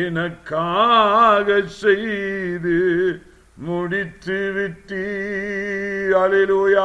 எனக்காக செய்து முடித்து விட்டீ அலிலூயா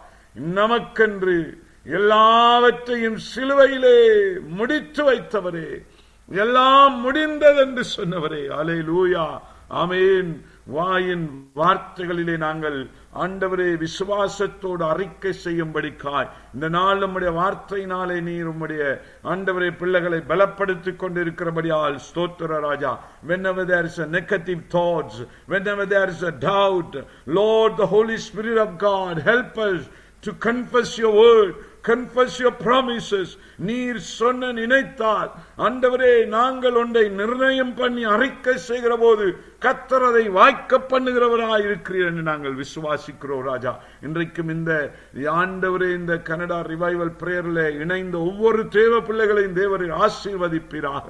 நமக்கென்று எல்லாவற்றையும் சிலுவையிலே முடித்து வைத்தவரே எல்லாம் முடிந்ததென்று சொன்னவரே அலை லூயா ஆமேன் வாயின் வார்த்தைகளிலே நாங்கள் ஆண்டவரே விசுவாசத்தோடு அறிக்கை செய்யும்படிக்காய் இந்த நாள் நம்முடைய வார்த்தையினாலே நீர் உம்முடைய ஆண்டவரே பிள்ளைகளை பலப்படுத்திக் கொண்டிருக்கிறபடியால் ஸ்தோத்திர ராஜா whenever there is a negative thoughts whenever there is a doubt lord the holy spirit of god help us to confess your word confess your promises நீர் சொன்ன நினைத்தால் ஆண்டவரே நாங்கள் ஒன்றை நிர்ணயம் பண்ணி அறிக்கை செய்கிற போது கத்தரதை வாய்க்க பண்ணுகிறவராய் இருக்கிறீர் என்று நாங்கள் விசுவாசிக்கிறோம் ராஜா இன்றைக்கும் இந்த ஆண்டவரே இந்த கனடா ரிவைவல் பிரேயர்ல இணைந்த ஒவ்வொரு தேவ பிள்ளைகளையும் தேவரை ஆசீர்வதிப்பீராக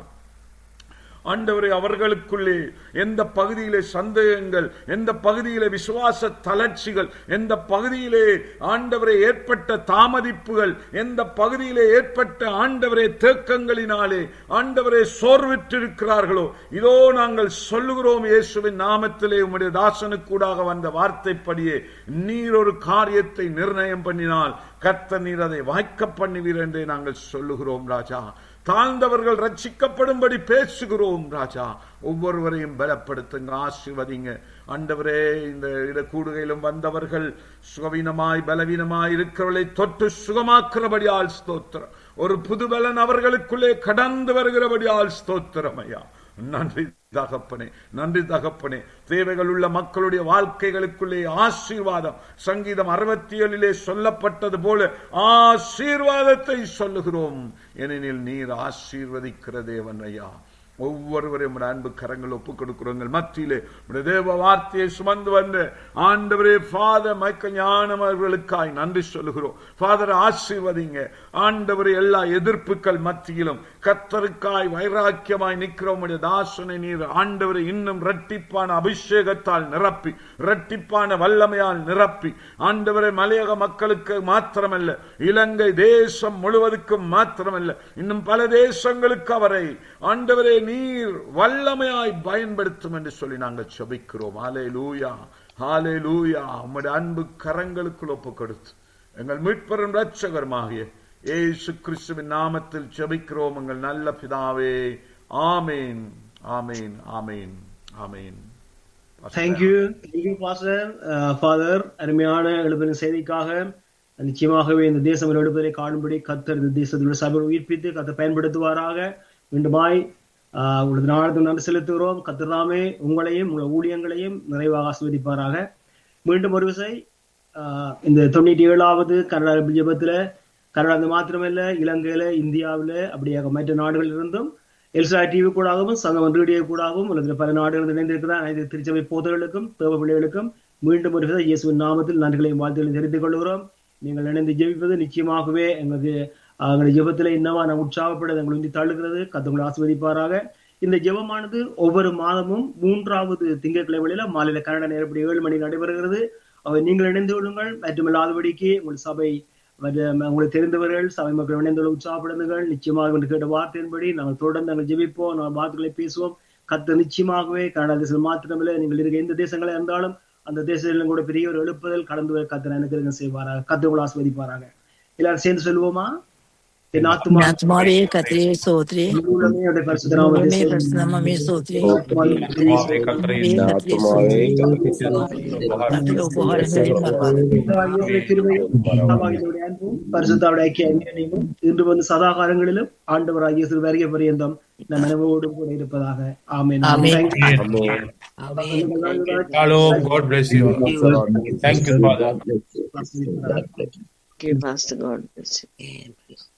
ஆண்டவரை அவர்களுக்குள்ளே எந்த பகுதியிலே சந்தேகங்கள் எந்த பகுதியிலே விசுவாச தளர்ச்சிகள் எந்த பகுதியிலே ஆண்டவரை ஏற்பட்ட தாமதிப்புகள் எந்த பகுதியிலே ஏற்பட்ட ஆண்டவரே தேக்கங்களினாலே ஆண்டவரை சோர்விட்டிருக்கிறார்களோ இதோ நாங்கள் சொல்லுகிறோம் இயேசுவின் நாமத்திலே உம்முடைய தாசனுக்கூடாக வந்த வார்த்தைப்படியே நீர் ஒரு காரியத்தை நிர்ணயம் பண்ணினால் கர்த்த நீர் அதை வாய்க்க பண்ணுவீர் என்றே நாங்கள் சொல்லுகிறோம் ராஜா தாழ்ந்தவர்கள் ரட்சிக்கப்படும்படி பேசுகிறோம் ராஜா ஒவ்வொருவரையும் பலப்படுத்துங்க ஆசிர்வதிங்க ஆண்டவரே இந்த இடக்கூடுகையிலும் வந்தவர்கள் சுகவீனமாய் பலவீனமாய் இருக்கிறவர்களை தொட்டு சுகமாக்குறபடியால் ஸ்தோத்திரம் ஒரு புதுபலன் அவர்களுக்குள்ளே கடந்து வருகிறபடியால் ஸ்தோத்திரம் ஐயா நன்றி தகப்பனே நன்றி தகப்பனே தேவைகள் உள்ள மக்களுடைய வாழ்க்கைகளுக்குள்ளே ஆசீர்வாதம் சங்கீதம் அறுபத்தி ஏழிலே சொல்லப்பட்டது போல ஆசீர்வாதத்தை சொல்லுகிறோம் ஏனெனில் நீர் ஆசீர்வதிக்கிற தேவன் ஐயா ஒவ்வொருவரையும் உடைய அன்பு கரங்கள் ஒப்புக் கொடுக்கிறோங்கள் மத்தியிலே உடைய தேவ வார்த்தையை சுமந்து வந்த ஆண்டவரே ஃபாதர் மைக்க ஞானம் அவர்களுக்காய் நன்றி சொல்லுகிறோம் ஃபாதர் ஆசீர்வதிங்க ஆண்டவரே எல்லா எதிர்ப்புகள் மத்தியிலும் கத்தருக்காய் வைராக்கியமாய் நிற்கிறோம் உடைய தாசனை நீர் ஆண்டவரை இன்னும் இரட்டிப்பான அபிஷேகத்தால் நிரப்பி இரட்டிப்பான வல்லமையால் நிரப்பி ஆண்டவரை மலையக மக்களுக்கு மாத்திரமல்ல இலங்கை தேசம் முழுவதுக்கும் மாத்திரமல்ல இன்னும் பல தேசங்களுக்கு அவரை ஆண்டவரே நீர் வல்லமையாய் பயன்படுத்தும் என்று சொல்லி நாங்கள் செபிக்கிறோம் ஆலே லூயா ஆலே லூயா உம்முடைய அன்பு கரங்களுக்குள் ஒப்பு கொடுத்து எங்கள் மீட்பெரும் ரட்சகருமாகிய ஏசு கிறிஸ்துவின் நாமத்தில் செபிக்கிறோம் எங்கள் நல்ல பிதாவே ஆமேன் ஆமேன் ஆமேன் ஆமேன் தேங்க்யூ தேங்க்யூ பாஸ்டர் ஃபாதர் அருமையான எழுபதின் செய்திக்காக நிச்சயமாகவே இந்த தேசம் எழுபதை காணும்படி கத்தர் இந்த தேசத்தில் சபை உயிர்ப்பித்து கத்தர் பயன்படுத்துவாராக மீண்டுமாய் உங்களது நாளது நன்றி செலுத்துகிறோம் கத்திராமே உங்களையும் உங்கள் ஊழியங்களையும் நிறைவாக ஆஸ்வதிப்பாராக மீண்டும் ஒரு விசை இந்த தொண்ணூற்றி ஏழாவது கனடா ஜபத்துல கனடா மாத்திரமல்ல இலங்கையில இந்தியாவில அப்படியாக மற்ற நாடுகளில் இருந்தும் எல்சா டிவி கூடாகவும் சங்கம் ரேடியோ கூடாகவும் உலகத்தில் பல நாடுகள் இணைந்திருக்கிற அனைத்து திருச்சபை போதர்களுக்கும் தேவ பிள்ளைகளுக்கும் மீண்டும் ஒரு வித இயேசுவின் நாமத்தில் நன்றிகளையும் வாழ்த்துக்களையும் தெரிந்து கொள்கிறோம் நீங்கள் இணைந்து ஜெபிப்பது நிச்சயமாகவே எங்களுக்கு எங்களுடைய ஜெபத்துல என்னவா நான் உற்சாகப்பட எங்களை உந்தி தள்ளுகிறது கத்தவங்களை ஆஸ்வதிப்பாராக இந்த ஜெபமானது ஒவ்வொரு மாதமும் மூன்றாவது திங்கட்கிழமையில மாலையில கன்னட நேரப்படி ஏழு மணி நடைபெறுகிறது அவை நீங்கள் இணைந்து கொள்ளுங்கள் மட்டுமில்லாதபடிக்கு உங்கள் சபை உங்களுக்கு தெரிந்தவர்கள் சபை மக்கள் இணைந்துள்ள உற்சாகப்படுத்துங்கள் நிச்சயமாக என்று கேட்ட வார்த்தையின்படி நாங்கள் தொடர்ந்து நாங்கள் ஜெபிப்போம் நாங்கள் வார்த்தைகளை பேசுவோம் கத்து நிச்சயமாகவே கனடா தேசம் மாத்திரமில்லை நீங்கள் இருக்க எந்த தேசங்களா இருந்தாலும் அந்த தேசத்திலும் கூட பெரிய ஒரு எழுப்புதல் கடந்து கத்தர் எனக்கு செய்வாராக கத்துகளை ஆஸ்வதிப்பாராக எல்லாரும் சேர்ந்து சொல்லுவோமா என் ஆத்துமா ஆத்மாவே கத்திரியை சோத்ரி உள்ளமே உடைய பரிசுத்தநாமத்தை உள்ளமே சோதரி. பிரசனமே சோத்ரி ஆத்மாவே கர்த்தரை ஆத்மாவே கத்திர உபகாரங்களை பரவாது பிதாவாகிய கிருபையும், பிதாவாகிய அன்பும், பரிசுத்தாவுடைய ஐக்கிய அந்நியமும் இன்று வந்து சதா காலங்களிலும் ஆண்டவராகிய சிறு வருகை பரியந்தம் நம் மனைவோடு கூட இருப்பதாக ஆமென் ஆமென். Thank you. Amen. Shalom. God bless you. Thank you, Father. Okay, Pastor God bless you.